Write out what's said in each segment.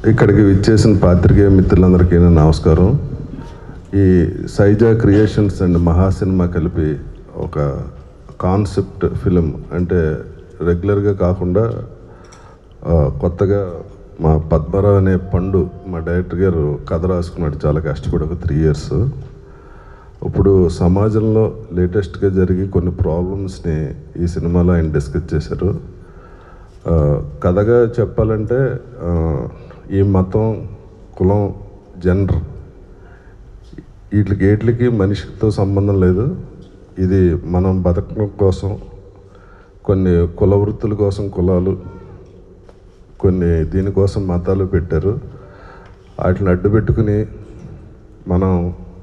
ఇక్కడికి విచ్చేసిన పాత్రికేయ మిత్రులందరికీ నా నమస్కారం ఈ Saija creations and Maha cinema కలిపి ఒక కాన్సెప్ట్ ఫిలిం అంటే రెగ్యులర్గా కాకుండా ఆ, కొత్తగా మా పద్మరావు అనే పండు మా డైరెక్టర్ గారు కథ రాసుకున్నాడు చాలా కష్టపడి ఒక త్రీ ఇయర్స్ ఇప్పుడు సమాజంలో లేటెస్ట్గా జరిగి కొన్ని ప్రాబ్లమ్స్ని ఈ సినిమాలో ఆయన డిస్కస్ చేశారు ఆ, కథగా చెప్పాలంటే ఆ, ఈ మతం కులం జెండర్ వీటికి వీటికి మనిషితో సంబంధం లేదు ఇది మనం బతకడం కోసం కొన్ని కుల వృత్తుల కోసం కులాలు కొన్ని దీనికోసం మతాలు పెట్టారు వాటిని అడ్డు పెట్టుకుని మనం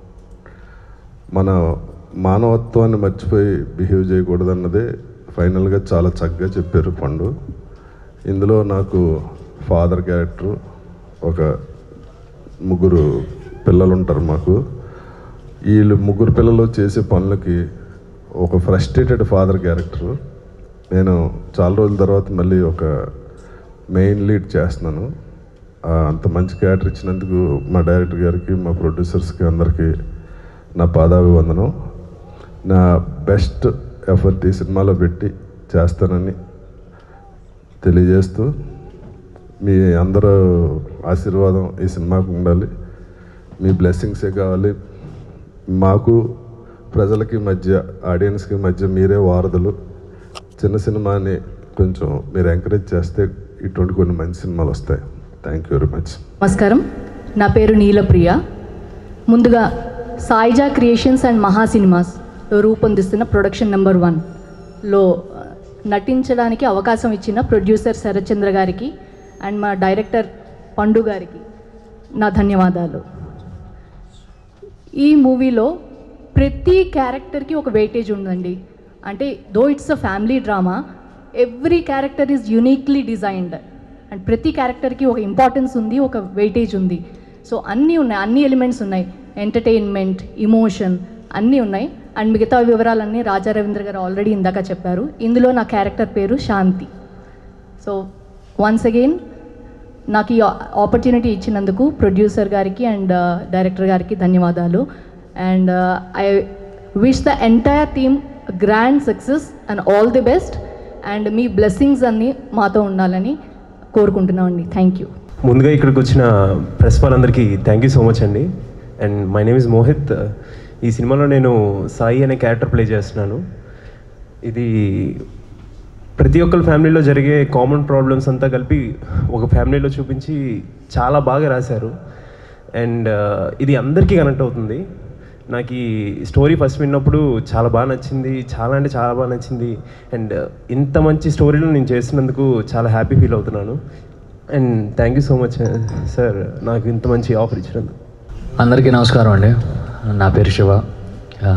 మన మానవత్వాన్ని మర్చిపోయి బిహేవ్ చేయకూడదు అన్నదే ఫైనల్గా చాలా చక్కగా చెప్పారు పండు ఇందులో నాకు ఫాదర్ క్యారెక్టర్ ఒక ముగ్గురు పిల్లలు ఉంటారు మాకు వీళ్ళు ముగ్గురు పిల్లలు చేసే పనులకి ఒక ఫ్రస్ట్రేటెడ్ ఫాదర్ క్యారెక్టర్ నేను చాలా రోజుల తర్వాత మళ్ళీ ఒక మెయిన్ లీడ్ చేస్తున్నాను ఆ, అంత మంచి క్యారెక్టర్ ఇచ్చినందుకు మా డైరెక్టర్ గారికి మా ప్రొడ్యూసర్స్కి అందరికీ నా పాదాభివందనం నా బెస్ట్ ఎఫర్ట్ ఈ సినిమాలో పెట్టి చేస్తానని తెలియజేస్తూ మీ అందరూ ఆశీర్వాదం ఈ సినిమాకు ఉండాలి మీ బ్లెస్సింగ్సే కావాలి మాకు ప్రజలకి మధ్య ఆడియన్స్కి మధ్య మీరే వారధులు చిన్న సినిమాని కొంచెం మీరు ఎంకరేజ్ చేస్తే ఇటువంటి కొన్ని మంచి సినిమాలు వస్తాయి థ్యాంక్ యూ వెరీ మచ్ నమస్కారం నా పేరు నీలప్రియ ముందుగా Saija creations and Maha cinemas రూపొందిస్తున్న ప్రొడక్షన్ నెంబర్ వన్లో నటించడానికి అవకాశం ఇచ్చిన ప్రొడ్యూసర్ శరత్చంద్ర గారికి అండ్ మా డైరెక్టర్ పండు గారికి నా ధన్యవాదాలు ఈ మూవీలో ప్రతి క్యారెక్టర్కి ఒక వెయిటేజ్ ఉందండి అంటే though it's a family drama every character is uniquely designed and ప్రతి క్యారెక్టర్కి ఒక ఇంపార్టెన్స్ ఉంది ఒక వెయిటేజ్ ఉంది సో అన్నీ ఉన్నాయి అన్ని ఎలిమెంట్స్ ఉన్నాయి ఎంటర్టైన్మెంట్ ఇమోషన్ అన్నీ ఉన్నాయి అండ్ మిగతా వివరాలన్నీ రాజా రవీంద్ర గారు ఆల్రెడీ ఇందాక చెప్పారు ఇందులో నా క్యారెక్టర్ పేరు శాంతి సో వన్స్ అగైన్ నాకు ఈ ఆపర్చునిటీ ఇచ్చినందుకు ప్రొడ్యూసర్ గారికి అండ్ డైరెక్టర్ గారికి ధన్యవాదాలు and I wish the entire team grand success and all the best and మీ బ్లెస్సింగ్స్ అన్నీ మాతో ఉండాలని కోరుకుంటున్నామండి థ్యాంక్ యూ ముందుగా ఇక్కడికి వచ్చిన ప్రెస్ వాళ్ళందరికీ థ్యాంక్ యూ సో మచ్ అండి and my name is Mohit ఈ సినిమాలో నేను సాయి అనే క్యారెక్టర్ ప్లే చేస్తున్నాను ఇది ప్రతి ఒక్కరి ఫ్యామిలీలో జరిగే కామన్ ప్రాబ్లమ్స్ అంతా కలిపి ఒక ఫ్యామిలీలో చూపించి చాలా బాగా రాశారు అండ్ ఇది అందరికీ కనెక్ట్ అవుతుంది నాకు ఈ స్టోరీ ఫస్ట్ విన్నప్పుడు చాలా బాగా నచ్చింది చాలా అంటే చాలా బాగా నచ్చింది అండ్ ఇంత మంచి స్టోరీలో నేను చేసినందుకు చాలా హ్యాపీ ఫీల్ అవుతున్నాను and thank you so much sir నాకు ఇంత మంచి ఆఫర్ ఇచ్చినందుకు అందరికీ నమస్కారం అండి నా పేరు శివ ఆ,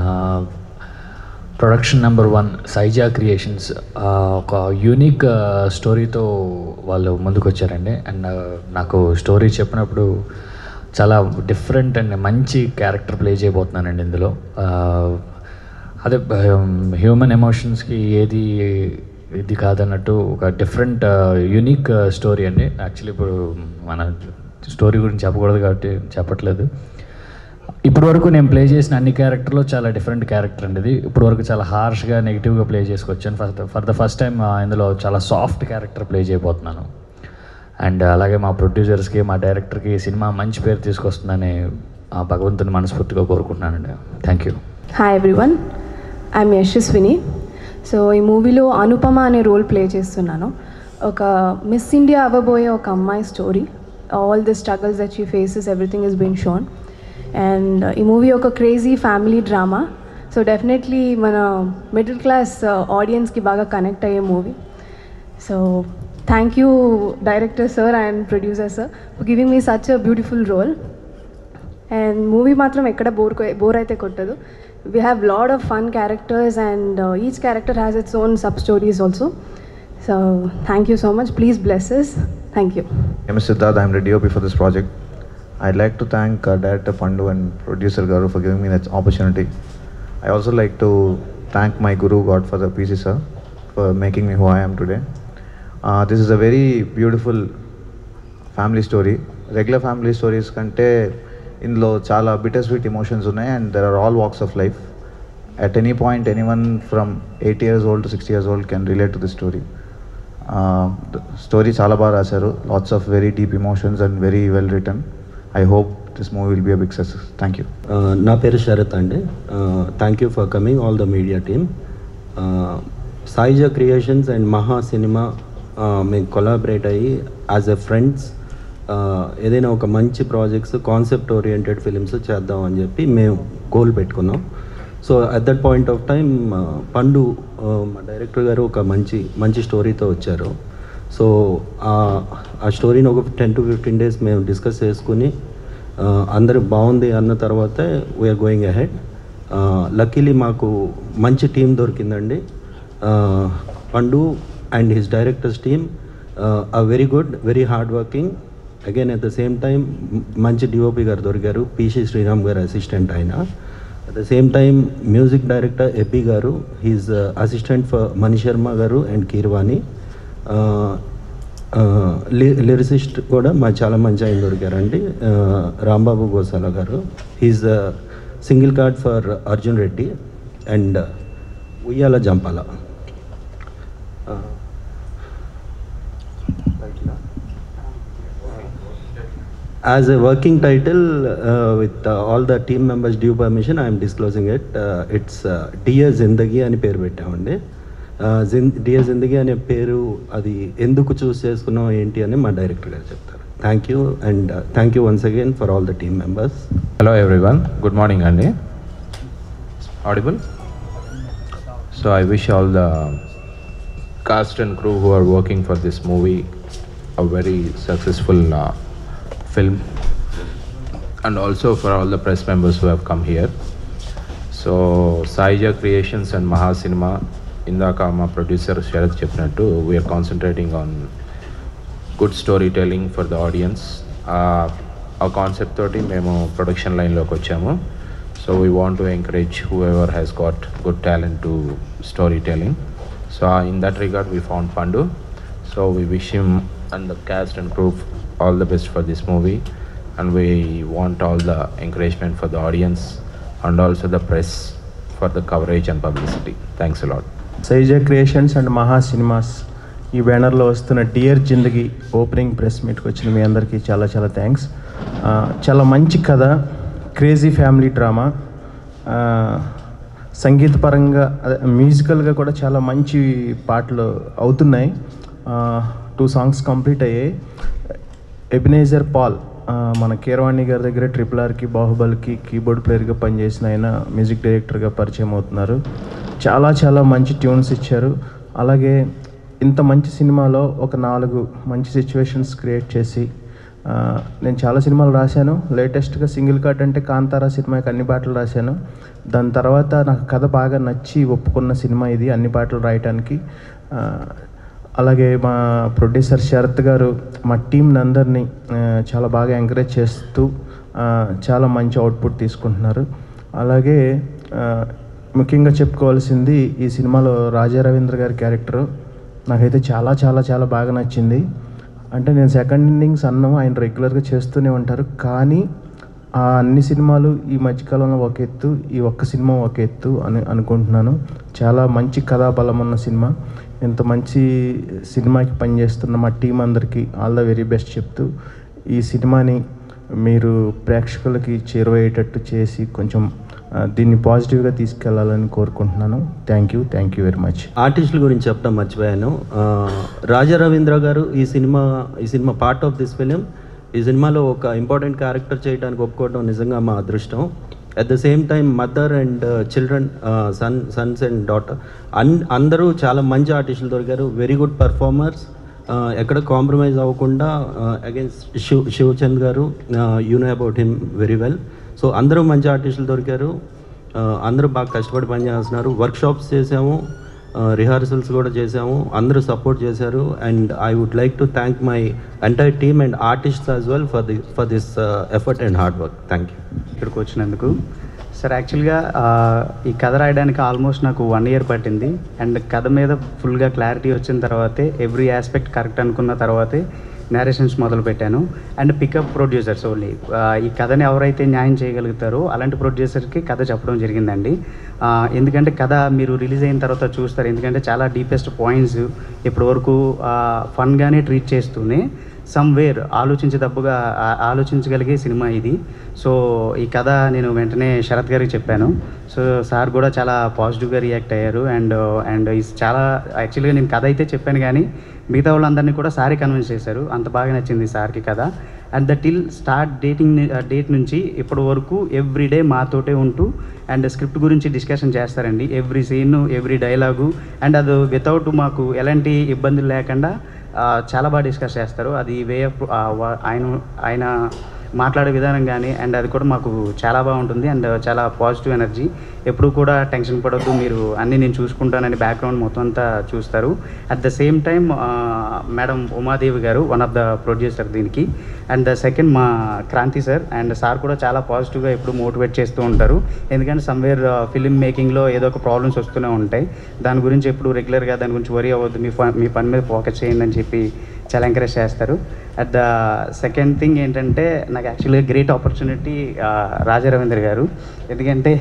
production number one Saija creations ఆ, ఒక యూనిక్ ఆ, స్టోరీతో వాళ్ళు ముందుకు వచ్చారండి అండ్ ఆ, నాకు స్టోరీ చెప్పినప్పుడు చాలా డిఫరెంట్ అండ్ మంచి క్యారెక్టర్ ప్లే చేయబోతున్నానండి ఇందులో ఆ, అదే హ్యూమన్ ఎమోషన్స్కి ఏది ఇది కాదన్నట్టు ఒక డిఫరెంట్ యూనిక్ స్టోరీ అండి యాక్చువల్లీ ఇప్పుడు మన స్టోరీ గురించి చెప్పకూడదు కాబట్టి చెప్పట్లేదు ఇప్పటి వరకు నేను ప్లే చేసిన అన్ని క్యారెక్టర్లో చాలా డిఫరెంట్ క్యారెక్టర్ అండి ఇది ఇప్పటి వరకు చాలా హార్ష్గా నెగిటివ్గా ప్లే చేసుకొచ్చాను first for the first time ఇందులో చాలా సాఫ్ట్ క్యారెక్టర్ ప్లే చేయబోతున్నాను అండ్ అలాగే మా ప్రొడ్యూసర్స్కి మా డైరెక్టర్కి ఈ సినిమా మంచి పేరు తీసుకొస్తుందని ఆ భగవంతుని మనస్ఫూర్తిగా కోరుకుంటున్నానండి thank you hi everyone I'm Yashaswini so ఈ మూవీలో అనుపమ అనే రోల్ ప్లే చేస్తున్నాను ఒక మిస్ ఇండియా అవ్వబోయే ఒక అమ్మాయి story all the struggles that she faces everything is been shown and ఈ మూవీ ఒక crazy family drama so definitely మన మిడిల్ క్లాస్ ఆడియన్స్కి బాగా కనెక్ట్ అయ్యే movie so thank you director sir and producer sir for giving me such a beautiful role and movie మాత్రం ఎక్కడ bore bore అయితే కొట్టదు we have lot of fun characters and each character has its own sub stories also so thank you so much please blesses thank you I'm Siddharth. I'm the DOP for this project. I'd like to thank uh, director Pandu and producer Garu for giving me that opportunity. I also like to thank my guru Godfather PC sir for making me who I am today. Uh, this is a very beautiful family story regular family stories కంటే ఇందులో చాలా bitter sweet emotions ఉన్నాయి and there are all walks of life at any point anyone from 8 years old to 60 years old can relate to the story story చాలా బాగా రాశారు lots of very deep emotions and very well written I hope this movie will be a big success thank you Uh, నా పేరు శరత్ అండి thank you for coming all the media team Saija creations and Maha cinema మేము collaborate అయ్యి as a friends ఏదైనా ఒక మంచి projects concept oriented films చేద్దాం అని చెప్పి మేము గోల్ పెట్టుకున్నాం so at that point of time Pandu uh, మా డైరెక్టర్ గారు ఒక మంచి మంచి స్టోరీతో వచ్చారు సో ఆ స్టోరీని ఒక టెన్ టు ఫిఫ్టీన్ డేస్ మేము డిస్కస్ చేసుకుని ఆ, అందరూ బాగుంది అన్న తర్వాత వీఆర్ గోయింగ్ అహెడ్ లక్కీలీ మాకు మంచి టీం దొరికిందండి ఆ, Pandu and his directors team ah very good very hard working again at the same time మంచి డిఓపి గారు దొరికారు పిసి శ్రీరామ్ గారు అసిస్టెంట్ ఆయన at the same time music director AP గారు his assistant for Mani Sharma గారు అండ్ కీర్వాణి లిరిసిస్ట్ కూడా మా చాలా మంచి ఆయన దొరికారండి ఆ, రాంబాబు గోసాల గారు he's single card for Arjun Reddy and Uyyala Jampala As a working title, uh, with uh, all the team members' due permission, I am disclosing it. Uh, it's uh, Dear Zindagi అని పేరు పెట్టామండి డియర్ జిందగీ అనే పేరు అది ఎందుకు చూస్ చేసుకున్నాం ఏంటి అని మా డైరెక్టర్ గారు చెప్తారు thank you and thank you once again for all the team members Hello everyone, good morning Andy. Audible? So I wish all the cast and crew who are working for this movie a very successful uh, film and also for all the press members who have come here. So Saija creations and Maha cinema ఇందాక మా producer Sharath చెప్పినట్టు we are concentrating on good story telling for the audience ah concept తోటి మేము production లైన్లోకి వచ్చాము so we want to encourage whoever has got good talent to story telling so in that regard we found Pandu so we wish him and the cast and proof all the best for this movie and we want all the encouragement for the audience and also the press for the coverage and publicity thanks a lot Saija creations and Maha cinemas ఈ బ్యానర్లో వస్తున్న dear జిందగీ opening press మీట్కి వచ్చిన మీ అందరికీ చాలా చాలా thanks చాలా మంచి కథ క్రేజీ ఫ్యామిలీ డ్రామా సంగీతపరంగా అదే మ్యూజికల్గా కూడా చాలా మంచి పాటలు అవుతున్నాయి టూ సాంగ్స్ కంప్లీట్ అయ్యాయి ఎబినేజర్ పాల్ ఆ, మన కీరవాణి గారి దగ్గర ట్రిపుల్ ఆర్కి బాహుబలికి కీబోర్డ్ ప్లేయర్గా పనిచేసిన ఆయన మ్యూజిక్ డైరెక్టర్గా పరిచయం అవుతున్నారు చాలా చాలా మంచి ట్యూన్స్ ఇచ్చారు అలాగే ఇంత మంచి సినిమాలో ఒక నాలుగు మంచి సిచ్యువేషన్స్ క్రియేట్ చేసి ఆ, నేను చాలా సినిమాలు రాశాను లేటెస్ట్గా సింగిల్ కట్ అంటే కాంతారా సినిమాకి అన్ని పాటలు రాశాను దాని తర్వాత నాకు కథ బాగా నచ్చి ఒప్పుకున్న సినిమా ఇది అన్ని పాటలు రాయటానికి ఆ, అలాగే మా ప్రొడ్యూసర్ శరత్ గారు మా టీంని అందరినీ ఆ, చాలా బాగా ఎంకరేజ్ చేస్తూ ఆ, చాలా మంచి అవుట్పుట్ తీసుకుంటున్నారు అలాగే ఆ, ముఖ్యంగా చెప్పుకోవాల్సింది ఈ సినిమాలో రాజా రవీంద్ర గారి క్యారెక్టరు నాకైతే చాలా చాలా చాలా బాగా నచ్చింది అంటే నేను సెకండ్ ఇన్నింగ్స్ అన్నం ఆయన రెగ్యులర్గా చేస్తూనే ఉంటారు కానీ ఆ అన్ని సినిమాలు ఈ మధ్యకాలంలో ఒక ఎత్తు ఈ ఒక్క సినిమా ఒక ఎత్తు అని అనుకుంటున్నాను చాలా మంచి కథాబలం ఉన్న సినిమా ఇంత మంచి సినిమాకి పనిచేస్తున్న మా టీం అందరికీ ఆల్ ద వెరీ బెస్ట్ చెప్తూ ఈ సినిమాని మీరు ప్రేక్షకులకి చేరువయ్యేటట్టు చేసి కొంచెం ఆ, దీన్ని పాజిటివ్గా తీసుకెళ్లాలని కోరుకుంటున్నాను thank you thank you very much ఆర్టిస్టుల గురించి చెప్పడం మర్చిపోయాను ఆ, రాజా రవీంద్ర గారు ఈ సినిమా ఈ cinema part of this film ఈ సినిమాలో ఒక ఇంపార్టెంట్ క్యారెక్టర్ చేయడానికి ఒప్పుకోవడం నిజంగా మా అదృష్టం at the same time mother and children son sons and daughter అన్ అందరూ చాలా మంచి ఆర్టిస్టులు దొరికారు వెరీ గుడ్ పర్ఫార్మర్స్ ఎక్కడ కాంప్రమైజ్ అవ్వకుండా అగైన్స్ శివ్ శివచంద్ గారు you know about him very well so అందరూ మంచి ఆర్టిస్టులు దొరికారు ఆ, అందరూ బాగా కష్టపడి పని చేస్తున్నారు వర్క్షాప్స్ చేసాము రిహార్సల్స్ కూడా చేసాము అందరూ సపోర్ట్ చేశారు and I would like to thank my entire team and artists as well for the for this effort and hard work thank you ఇక్కడికి వచ్చినందుకు సార్ యాక్చువల్గా ఆ, ఈ కథ రాయడానికి ఆల్మోస్ట్ నాకు వన్ ఇయర్ పట్టింది అండ్ కథ మీద ఫుల్గా క్లారిటీ వచ్చిన తర్వాతే ఎవ్రీ ఆస్పెక్ట్ కరెక్ట్ అనుకున్న తర్వాతే నేరేషన్స్ మొదలు పెట్టాను అండ్ పికప్ ప్రొడ్యూసర్స్ ఓన్లీ ఈ కథని ఎవరైతే న్యాయం చేయగలుగుతారో అలాంటి ప్రొడ్యూసర్కి కథ చెప్పడం జరిగిందండి ఆ, ఎందుకంటే కథ మీరు రిలీజ్ అయిన తర్వాత చూస్తారు ఎందుకంటే చాలా డీపెస్ట్ పాయింట్స్ ఇప్పటి వరకు ఫన్గానే ట్రీట్ చేస్తూనే సమ్వేర్ ఆలోచించదబ్బుగా ఆ- ఆలోచించగలిగే సినిమా ఇది సో ఈ కథ నేను వెంటనే శరత్ గారికి చెప్పాను సో సార్ కూడా చాలా పాజిటివ్గా రియాక్ట్ అయ్యారు అండ్ అండ్ ఈ చాలా యాక్చువల్గా నేను కథ అయితే చెప్పాను కానీ మిగతా వాళ్ళందరినీ కూడా సారే కన్విన్స్ చేశారు అంత బాగా నచ్చింది సార్కి కథ and the till start dating date నుంచి ఇప్పటి వరకు ఎవ్రీ డే మాతోటే ఉంటూ అండ్ స్క్రిప్ట్ గురించి డిస్కషన్ చేస్తారండి every scene every dialogue and అది వితౌట్ మాకు ఎలాంటి ఇబ్బందులు లేకుండా ఆ, చాలా బాగా డిస్కస్ చేస్తారు అది వే ఆఫ్ ఆయన ఆయన మాట్లాడే విధానం కానీ అండ్ అది కూడా మాకు చాలా బాగుంటుంది అండ్ చాలా పాజిటివ్ ఎనర్జీ ఎప్పుడు కూడా టెన్షన్ పడొద్దు మీరు అన్నీ నేను చూసుకుంటానని బ్యాక్గ్రౌండ్ మొత్తం అంతా చూస్తారు at the same time madam Umadevi గారు వన్ ఆఫ్ ద ప్రొడ్యూసర్ దీనికి అండ్ ద సెకండ్ మా క్రాంతి సార్ అండ్ సార్ కూడా చాలా పాజిటివ్గా ఎప్పుడు మోటివేట్ చేస్తూ ఉంటారు ఎందుకంటే సమ్వేర్ ఫిలిం మేకింగ్లో ఏదో ఒక ప్రాబ్లమ్స్ వస్తూనే ఉంటాయి దాని గురించి ఎప్పుడు రెగ్యులర్గా దాని గురించి వరి అవ్వద్దు మీ ఫ- మీ పని మీద ఫోకస్ చేయండి అని చెప్పి చాలా ఎంకరేజ్ చేస్తారు అట్ ద సెకండ్ థింగ్ ఏంటంటే నాకు యాక్చువల్గా గ్రేట్ ఆపర్చునిటీ రాజా రవీంద్ర గారు ఎందుకంటే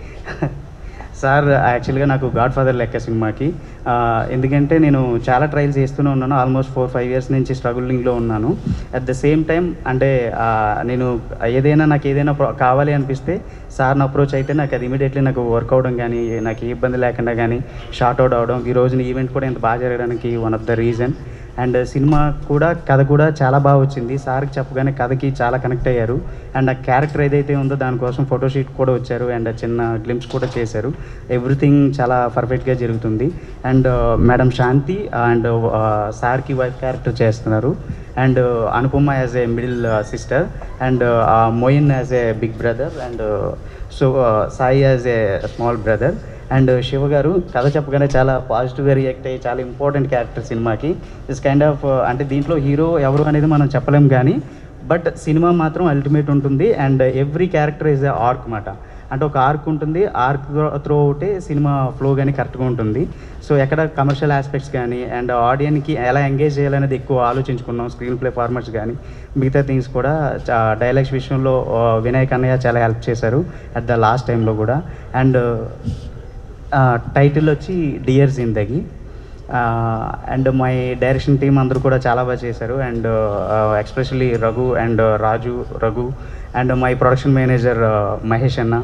సార్ యాక్చువల్గా నాకు గాడ్ ఫాదర్ లెక్క సినిమాకి ఆ, ఎందుకంటే నేను చాలా ట్రయల్స్ చేస్తూనే ఉన్నాను ఆల్మోస్ట్ ఫోర్ ఫైవ్ ఇయర్స్ నుంచి స్ట్రగులింగ్లో ఉన్నాను అట్ ద సేమ్ టైం అంటే ఆ, నేను ఏదైనా నాకు ఏదైనా pro- కావాలి అనిపిస్తే సార్ని అప్రోచ్ అయితే నాకు అది ఇమీడియట్లీ నాకు వర్క్ అవడం కానీ నాకు ఏ ఇబ్బంది లేకుండా కానీ షార్ట్ అవుట్ అవడం ఈ రోజున ఈవెంట్ కూడా ఇంత బాగా జరగడానికి one of the reason and cinema కూడా కథ కూడా చాలా బాగా వచ్చింది సార్కి చెప్పగానే కథకి చాలా కనెక్ట్ అయ్యారు అండ్ ఆ క్యారెక్టర్ ఏదైతే ఉందో దానికోసం ఫోటోషూట్ కూడా వచ్చారు అండ్ చిన్న గ్లిమ్స్ కూడా చేశారు ఎవ్రీథింగ్ చాలా పర్ఫెక్ట్గా జరుగుతుంది అండ్ మేడం శాంతి అండ్ సార్కి వైఫ్ క్యారెక్టర్ చేస్తున్నారు and Anupama as a middle sister and Moin as a big brother and so Sai as a small brother and Shiva గారు కథ చెప్పగానే చాలా పాజిటివ్గా రియాక్ట్ అయ్యి చాలా ఇంపార్టెంట్ క్యారెక్టర్ సినిమాకి ఇస్ కైండ్ ఆఫ్ అంటే దీంట్లో హీరో ఎవరు అనేది మనం చెప్పలేం కానీ బట్ సినిమా మాత్రం అల్టిమేట్ ఉంటుంది and every character is a arc మాట అంటే ఒక ఆర్క్ ఉంటుంది ఆర్క్ త్రో ఒకటే సినిమా ఫ్లో కానీ కరెక్ట్గా ఉంటుంది సో ఎక్కడ కమర్షియల్ ఆస్పెక్ట్స్ కానీ అండ్ ఆడియన్కి ఎలా ఎంగేజ్ చేయాలనేది ఎక్కువ ఆలోచించుకున్నాం స్క్రీన్ ప్లే ఫార్మాట్స్ కానీ మిగతా థింగ్స్ కూడా డైలాగ్స్ విషయంలో ఆ, వినాయక్ అన్నయ్య చాలా హెల్ప్ చేశారు అట్ ద లాస్ట్ టైంలో కూడా అండ్ టైటిల్ వచ్చి dear Zindagi and my direction team అందరూ కూడా చాలా బాగా చేశారు and especially Raghu and Raju Raghu and my production manager Mahesh అన్న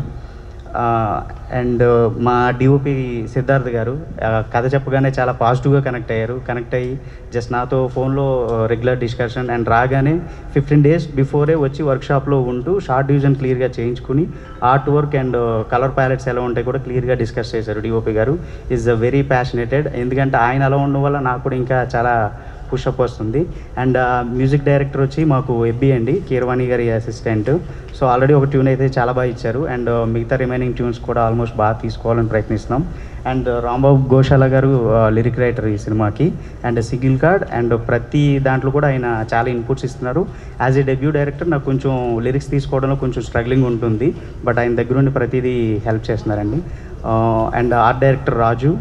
అండ్ మా డిఓపి సిద్ధార్థ్ గారు ఆ, కథ చెప్పగానే చాలా పాజిటివ్గా కనెక్ట్ అయ్యారు కనెక్ట్ అయ్యి జస్ట్ నాతో ఫోన్లో రెగ్యులర్ డిస్కషన్ అండ్ రాగానే ఫిఫ్టీన్ డేస్ బిఫోరే వచ్చి వర్క్షాప్లో ఉంటూ షార్ట్ డివిజన్ క్లియర్గా చేయించుకుని art work and colour palettes ఎలా ఉంటాయి కూడా క్లియర్గా డిస్కస్ చేశారు డిఓపి గారు ఈజ్ వెరీ ప్యాషనేటెడ్ ఎందుకంటే ఆయన అలా ఉండడం వల్ల నాకు కూడా ఇంకా చాలా పుషప్ వస్తుంది అండ్ మ్యూజిక్ డైరెక్టర్ వచ్చి మాకు ఎబ్బి అండి కీరవాణి గారి అసిస్టెంట్ సో ఆల్రెడీ ఒక ట్యూన్ అయితే చాలా బాగా ఇచ్చారు అండ్ మిగతా రిమైనింగ్ ట్యూన్స్ కూడా ఆల్మోస్ట్ బాగా తీసుకోవాలని ప్రయత్నిస్తున్నాం అండ్ రాంబాబు గోశాల గారు లిరిక్ రైటర్ ఈ సినిమాకి అండ్ సిగిల్ కార్డ్ అండ్ ప్రతి దాంట్లో కూడా ఆయన చాలా ఇన్పుట్స్ ఇస్తున్నారు యాజ్ ఏ డెబ్యూ డైరెక్టర్ నాకు కొంచెం లిరిక్స్ తీసుకోవడంలో కొంచెం స్ట్రగ్లింగ్ ఉంటుంది బట్ ఆయన దగ్గర నుండి ప్రతిదీ హెల్ప్ చేస్తున్నారండి అండ్ ఆర్ట్ డైరెక్టర్ రాజు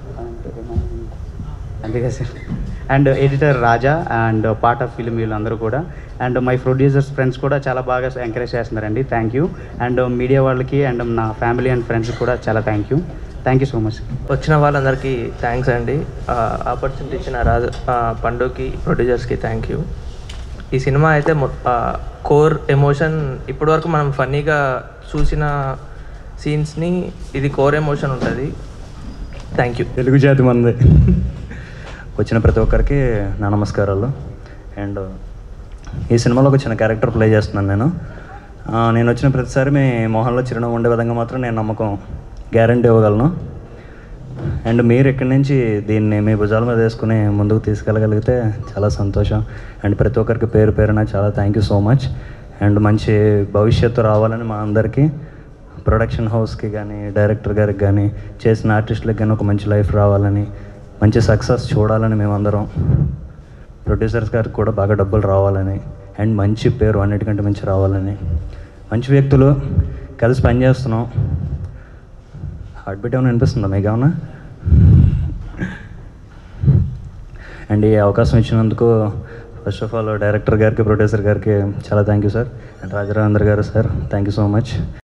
అంతే కదా sir and editor Raja and part of film వీళ్ళందరూ కూడా అండ్ మై ప్రొడ్యూసర్స్ ఫ్రెండ్స్ కూడా చాలా బాగా ఎంకరేజ్ చేస్తున్నారండి థ్యాంక్ యూ అండ్ మీడియా వాళ్ళకి అండ్ నా ఫ్యామిలీ అండ్ ఫ్రెండ్స్ కూడా చాలా thank you thank you so much వచ్చిన వాళ్ళందరికీ థ్యాంక్స్ అండి ఆపర్చునిటీ ఇచ్చిన రాజ ఆ, పండుకి ప్రొడ్యూసర్స్కి థ్యాంక్ యూ ఈ సినిమా అయితే కోర్ ఎమోషన్ ఇప్పటివరకు మనం ఫన్నీగా చూసిన సీన్స్ని ఇది కోర్ ఎమోషన్ ఉంటుంది థ్యాంక్ యూ తెలుగు జాతి మంది వచ్చిన ప్రతి ఒక్కరికి నా నమస్కారాలు అండ్ ఈ సినిమాలో ఒక చిన్న క్యారెక్టర్ ప్లే చేస్తున్నాను నేను ఆ, నేను వచ్చిన ప్రతిసారి మీ మొహంలో చిరునవ్వు ఉండే విధంగా మాత్రం నేను నమ్మకం గ్యారంటీ ఇవ్వగలను అండ్ మీరు ఇక్కడి నుంచి దీన్ని మీ భుజాల మీద వేసుకుని ముందుకు తీసుకెళ్ళగలిగితే చాలా సంతోషం అండ్ ప్రతి ఒక్కరికి పేరు పేరున చాలా thank you so much and మంచి భవిష్యత్తు రావాలని మా అందరికీ ప్రొడక్షన్ హౌస్కి కానీ డైరెక్టర్ గారికి కానీ చేసిన ఆర్టిస్టులకు కానీ ఒక మంచి లైఫ్ రావాలని మంచి సక్సెస్ చూడాలని మేమందరం ప్రొడ్యూసర్స్ గారికి కూడా బాగా డబ్బులు రావాలని అండ్ మంచి పేరు అన్నిటికంటే మంచి రావాలని మంచి వ్యక్తులు కలిసి పనిచేస్తున్నాం హార్ట్ బీట్ ఏమైనా అనిపిస్తుందా మీకు ఏమన్నా అండ్ ఈ అవకాశం ఇచ్చినందుకు ఫస్ట్ ఆఫ్ ఆల్ డైరెక్టర్ గారికి ప్రొడ్యూసర్ గారికి చాలా thank you sir and Rajarajendra గారు sir thank you so much